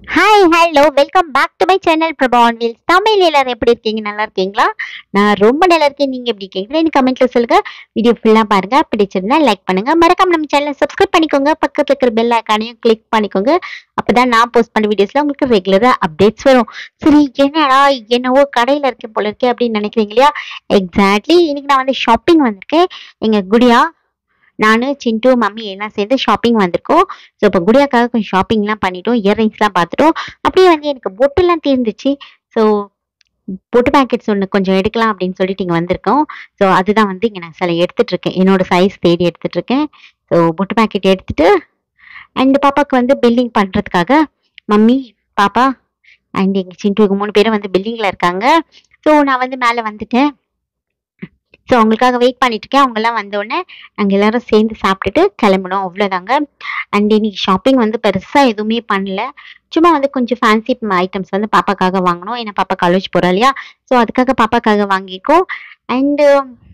hi hello welcome back to my channel பிரபான் wheels Tamil எல்லாரும் எப்படி இருக்கீங்க நல்லா இருக்கீங்களா நான் ரொம்ப நல்லா இருக்கேன் நீங்க எப்படி இருக்கீங்க கமெண்ட்ல சொல்லுங்க வீடியோ ஃபுல்லா பாருங்க பிடிச்சிருந்தா லைக் பண்ணுங்க மறக்காம நம்ம சேனலை சப்ஸ்கிரைப் பண்ணிக்கோங்க பக்கத்துல இருக்கிற பெல் ஐக்கானையும் கிளிக் பண்ணிக்கோங்க அப்பதான் நான் போஸ்ட் பண்ண வீடியோஸ்ல உங்களுக்கு ரெகுலரா அப்டேட்ஸ் வரும் சரி என்னடா என்னவோ கடையில இருக்கேன் போல இருக்கே அப்படின்னு நினைக்கிறீங்க இல்லையா எக்ஸாக்ட்லி இன்னைக்கு நான் வந்து ஷாப்பிங் வந்திருக்கேன் எங்க குடியா நானு சிண்டு மம்மி எல்லாம் சேர்ந்து ஷாப்பிங் வந்திருக்கோம் ஸோ இப்போ குடியாக்காக கொஞ்சம் ஷாப்பிங்லாம் பண்ணிட்டோம் இயர்ரிங்ஸ்லாம் பார்த்துட்டோம் அப்படியே வந்து எனக்கு பொட்டுலாம் தீர்ந்துச்சு ஸோ பொட்டு பேக்கெட்ஸ் ஒன்று கொஞ்சம் எடுக்கலாம் அப்படின்னு சொல்லிட்டு இங்கே வந்திருக்கோம் ஸோ அதுதான் வந்து இங்கே நான் சில எடுத்துட்டு இருக்கேன் என்னோட சைஸ் தேடி எடுத்துட்டு இருக்கேன் ஸோ பொட்டு பேக்கெட் எடுத்துட்டு அண்ட் பாப்பாவுக்கு வந்து பில்லிங் பண்ணுறதுக்காக மம்மி பாப்பா அண்ட் எங்கள் சிண்டுக்கு மூணு பேரும் வந்து பில்லிங்கில் இருக்காங்க ஸோ நான் வந்து மேலே வந்துட்டேன் ஸோ அவங்களுக்காக வெயிட் பண்ணிட்டு இருக்கேன் அவங்கெல்லாம் வந்தோடனே நாங்கள் எல்லாரும் சேர்ந்து சாப்பிட்டுட்டு கிளம்பணும் அவ்வளோதாங்க அண்ட் இன்னைக்கு ஷாப்பிங் வந்து பெருசாக எதுவுமே பண்ணல சும்மா வந்து கொஞ்சம் ஃபேன்சி ஐட்டம்ஸ் வந்து பாப்பாக்காக வாங்கணும் ஏன்னா பாப்பா காலேஜ் போகிறா இல்லையா ஸோ அதுக்காக பாப்பாக்காக வாங்கியிருக்கோம் அண்டு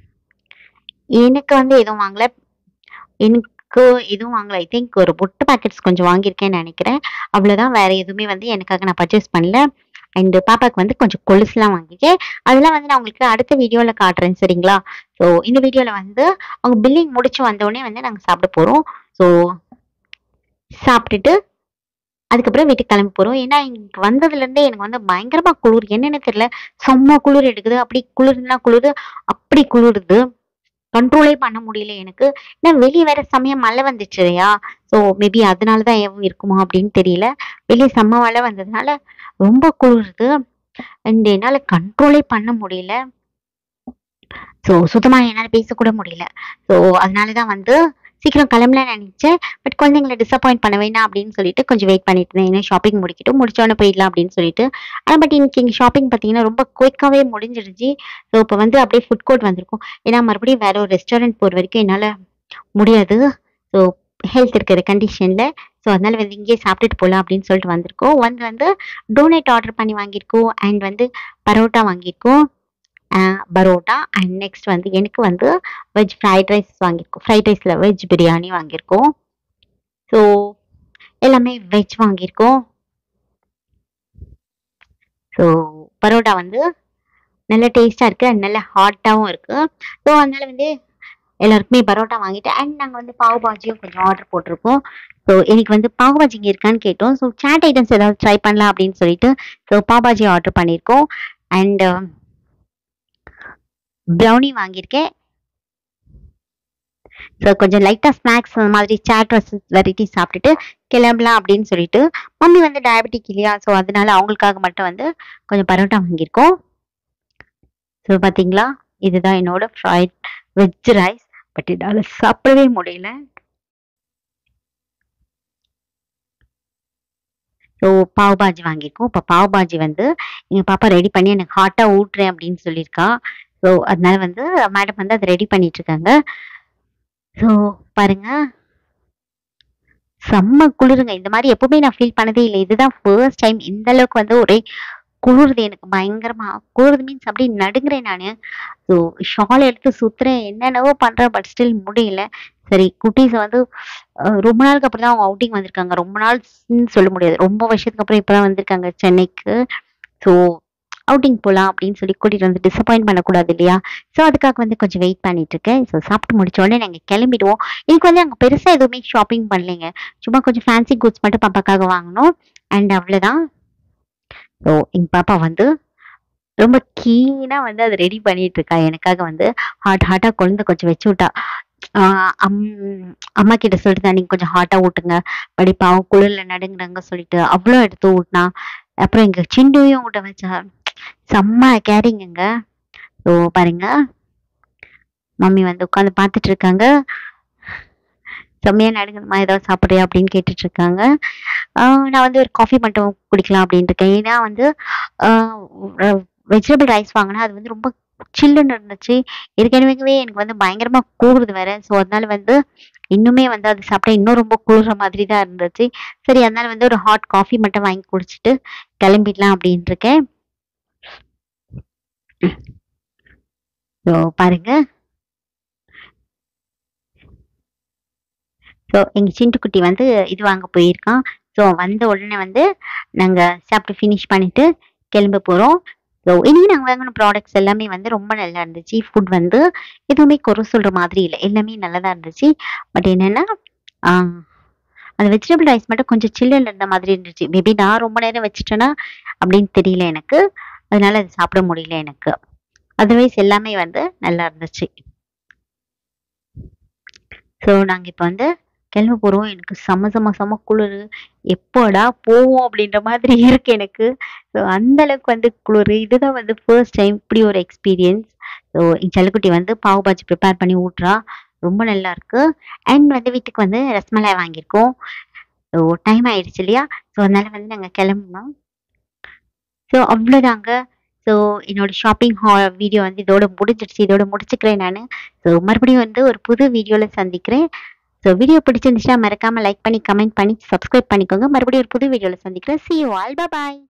எனக்கு வந்து எதுவும் வாங்கல எனக்கு எதுவும் வாங்கல ஐ திங்க் ஒரு பொட்டு பேக்கெட்ஸ் கொஞ்சம் வாங்கியிருக்கேன்னு நினைக்கிறேன் அவ்வளோதான் வேற எதுவுமே வந்து எனக்காக நான் பர்ச்சேஸ் பண்ணல அண்டு பாப்பாக்கு வந்து கொஞ்சம் கொலுசுலாம் வாங்கியிருக்கேன் அதெல்லாம் வந்து நான் உங்களுக்கு அடுத்த வீடியோவில் காட்டுறேன் சரிங்களா ஸோ இந்த வீடியோவில் வந்து அவங்க பில்லிங் முடிச்சு வந்தோடனே வந்து நாங்கள் சாப்பிட போகிறோம் ஸோ சாப்பிட்டுட்டு அதுக்கப்புறம் வீட்டுக்கு கிளம்பி போகிறோம் ஏன்னா இங்கே வந்ததுலேருந்தே எனக்கு வந்து பயங்கரமாக குளிர் என்னன்னு தெரியல செம்ம குளிர் எடுக்குது அப்படி குளிர்னா குளிர் அப்படி குளிருது கண்ட்ரோலே பண்ண முடியல எனக்கு ஏன்னா வெளியே வேற சமயம் மழை வந்துச்சு இல்லையா ஸோ மேபி அதனால தான் எதுவும் இருக்குமா அப்படின்னு தெரியல வெளியே செம்ம மழை வந்ததுனால ரொம்ப குளிருது அண்ட் என்னால் கண்ட்ரோலே பண்ண முடியல ஸோ சுத்தமாக என்னால் பேசக்கூட முடியல ஸோ அதனால தான் வந்து சீக்கிரம் கிளம்பலன்னு நினைச்சேன் பட் குழந்தைங்களை டிசப்பாயிண்ட் பண்ண வேண்டாம் அப்படின்னு சொல்லிட்டு கொஞ்சம் வெயிட் பண்ணிட்டு இருந்தேன் ஏன்னா ஷாப்பிங் முடிக்கட்டும் முடிச்சோடனே போயிடலாம் அப்படின்னு சொல்லிட்டு ஆனால் பட் இன்னைக்கு இங்கே ஷாப்பிங் பார்த்தீங்கன்னா ரொம்ப குயிக்காகவே முடிஞ்சிருச்சு ஸோ இப்போ வந்து அப்படியே ஃபுட் கோர்ட் வந்திருக்கும் ஏன்னா மறுபடியும் வேற ஒரு ரெஸ்டாரண்ட் போகிற வரைக்கும் என்னால் முடியாது ஸோ ஹெல்த் இருக்கிற கண்டிஷனில் ஸோ அதனால வந்து இங்கேயே சாப்பிட்டுட்டு போகலாம் அப்படின்னு சொல்லிட்டு வந்திருக்கோம் வந்து வந்து டோனட் ஆர்டர் பண்ணி வாங்கியிருக்கோம் அண்ட் வந்து பரோட்டா வாங்கியிருக்கோம் பரோட்டா அண்ட் நெக்ஸ்ட் வந்து எனக்கு வந்து வெஜ் ஃப்ரைட் ரைஸ் வாங்கியிருக்கோம் ஃப்ரைட் ரைஸில் வெஜ் பிரியாணி வாங்கியிருக்கோம் ஸோ எல்லாமே வெஜ் வாங்கியிருக்கோம் ஸோ பரோட்டா வந்து நல்ல டேஸ்ட்டாக இருக்குது அண்ட் நல்ல ஹாட்டாகவும் இருக்குது ஸோ அதனால வந்து எல்லாருக்குமே பரோட்டா வாங்கிட்டு அண்ட் நாங்கள் வந்து பாவ் பாஜியும் கொஞ்சம் ஆர்டர் போட்டிருக்கோம் ஸோ எனக்கு வந்து பாவ் பாஜி இங்கே இருக்கான்னு கேட்டோம் ஸோ சாட் ஐட்டம்ஸ் ஏதாவது ட்ரை பண்ணலாம் அப்படின்னு சொல்லிட்டு ஸோ பாவ் பாஜி ஆர்டர் பண்ணியிருக்கோம் அண்ட் ப்ரௌனி வாங்கியிருக்கேன் ஸோ கொஞ்சம் லைட்டாக ஸ்நாக்ஸ் அந்த மாதிரி சாட் வெரைட்டி சாப்பிட்டுட்டு கிளம்பலாம் அப்படின்னு சொல்லிட்டு மம்மி வந்து டயபெட்டிக் இல்லையா ஸோ அதனால அவங்களுக்காக மட்டும் வந்து கொஞ்சம் பரோட்டா வாங்கியிருக்கோம் ஸோ பார்த்தீங்களா இதுதான் என்னோட ஃப்ரைட் வெஜ் ரைஸ் பட் என்னால் சாப்பிடவே முடியல ஸோ பாவ் பாஜி வாங்கியிருக்கோம் இப்போ பாவ் பாஜி வந்து எங்கள் பாப்பா ரெடி பண்ணி எனக்கு ஹாட்டாக ஊட்டுறேன் அப்படின்னு சொல்லியிருக்கா ஸோ அதனால வந்து மேடம் வந்து அதை ரெடி பண்ணிட்டு இருக்காங்க ஸோ பாருங்க செம்ம குளிருங்க இந்த மாதிரி எப்பவுமே நான் ஃபீல் பண்ணதே இல்லை இதுதான் ஃபர்ஸ்ட் டைம் இந்த அளவுக்கு வந்து ஒரே குளிருது எனக்கு பயங்கரமா குளிருது மீன்ஸ் அப்படியே நடுங்குறேன் நான் ஸோ ஷால் எடுத்து சுத்துறேன் என்னென்னவோ பண்றேன் பட் ஸ்டில் முடியல சரி குட்டீஸ் வந்து அஹ், ரொம்ப நாளுக்கு அப்புறம் தான் அவங்க அவுட்டிங் வந்திருக்காங்க ரொம்ப நாள்னு சொல்ல முடியாது ரொம்ப வருஷத்துக்கு அப்புறம் இப்போதான் வந்திருக்காங்க சென்னைக்கு ஸோ அவுட்டிங் போகலாம் அப்படின்னு சொல்லி கூட்டிட்டு வந்து டிசப்பாயிண்ட் பண்ணக்கூடாது இல்லையா ஸோ அதுக்காக வந்து கொஞ்சம் வெயிட் பண்ணிட்டு இருக்கேன் ஸோ சாப்பிட்டு முடிச்ச உடனே நாங்கள் கிளம்பிடுவோம் எனக்கு வந்து அங்கே பெருசாக எதுவுமே ஷாப்பிங் பண்ணலைங்க சும்மா கொஞ்சம் ஃபேன்சி குட்ஸ் மட்டும் பாப்பாக்காக வாங்கினோம் அண்ட் அவ்வளோதான் ஸோ எங்கள் பாப்பா வந்து ரொம்ப கீனாக வந்து அதை ரெடி பண்ணிட்டு இருக்கா எனக்காக வந்து ஹாட் ஹாட்டாக குழந்தை கொஞ்சம் வச்சு விட்டா ஆஹ் அம் அம்மா கிட்ட சொல்லிட்டு நீங்க கொஞ்சம் ஹாட்டா ஊட்டுங்க படி பாவம் குளிர்ல நடுங்குறாங்க சொல்லிட்டு அவ்வளோ எடுத்து ஊட்டினா அப்புறம் எங்க சிண்டுவையும் ஊட்ட வச்சா செம்ம கேரிங்கங்க ஸோ பாருங்க மம்மி வந்து உட்காந்து பார்த்துட்டு இருக்காங்க செம்மையா நடுங்கணுமா ஏதாவது சாப்பிட்றியா அப்படின்னு கேட்டுட்டு இருக்காங்க ஆஹ் நான் வந்து ஒரு காஃபி மட்டும் குடிக்கலாம் அப்படின்னு இருக்கேன் ஏன்னா வந்து வெஜிடபிள் ரைஸ் வாங்கினா அது வந்து ரொம்ப சில்லுன்னு இருந்துச்சு ஏற்கனவே எனக்கு வந்து பயங்கரமா கூடுது வேற ஸோ அதனால வந்து இன்னுமே வந்து அது சாப்பிட்டா இன்னும் ரொம்ப குளிர்ற மாதிரி தான் இருந்துச்சு சரி அதனால வந்து ஒரு ஹாட் காஃபி மட்டும் வாங்கி குடிச்சிட்டு கிளம்பிடலாம் அப்படின்னு இருக்கேன் ஸோ பாருங்க ஸோ எங்கள் சிண்டுக்குட்டி வந்து இது வாங்க போயிருக்கான் ஸோ வந்த உடனே வந்து நாங்கள் சாப்பிட்டு ஃபினிஷ் பண்ணிட்டு கிளம்ப போகிறோம் ஸோ இனி நாங்கள் வாங்கின ப்ராடக்ட்ஸ் எல்லாமே வந்து ரொம்ப நல்லா இருந்துச்சு ஃபுட் வந்து எதுவுமே குறை சொல்கிற மாதிரி இல்லை எல்லாமே நல்லா தான் இருந்துச்சு பட் என்னென்னா அந்த வெஜிடபிள் ரைஸ் மட்டும் கொஞ்சம் சில்லுன்னு இருந்த மாதிரி இருந்துச்சு மேபி நான் ரொம்ப நேரம் வச்சுட்டேன்னா அப்படின்னு தெரியல எனக்கு அதனால அது சாப்பிட முடியல எனக்கு அதர்வைஸ் எல்லாமே வந்து நல்லா இருந்துச்சு ஸோ நாங்கள் இப்போ வந்து கிளம்ப போகிறோம் எனக்கு செம செம செம குளிர் எப்போடா போவோம் அப்படின்ற மாதிரி இருக்கு எனக்கு ஸோ அந்த அளவுக்கு வந்து குளிர் இதுதான் வந்து ஃபர்ஸ்ட் டைம் இப்படி ஒரு எக்ஸ்பீரியன்ஸ் ஸோ என் செல்லக்குட்டி வந்து பாவு பாஜி ப்ரிப்பேர் பண்ணி ஊட்டுறா ரொம்ப நல்லா இருக்கு அண்ட் வந்து வீட்டுக்கு வந்து ரசமலாய் வாங்கியிருக்கோம் ஸோ டைம் ஆயிடுச்சு இல்லையா ஸோ அதனால வந்து நாங்கள் கிளம்புனோம் ஸோ அவ்வளோதாங்க ஸோ என்னோட ஷாப்பிங் ஹா வீடியோ வந்து இதோட முடிஞ்சிடுச்சு இதோட முடிச்சுக்கிறேன் நான் ஸோ மறுபடியும் வந்து ஒரு புது வீடியோவில் சந்திக்கிறேன் ஸோ வீடியோ பிடிச்சிருந்துச்சுன்னா மறக்காமல் லைக் பண்ணி கமெண்ட் பண்ணி சப்ஸ்கிரைப் பண்ணிக்கோங்க மறுபடியும் ஒரு புது வீடியோவில் சந்திக்கிறேன் சி யூ ஆல் பாய்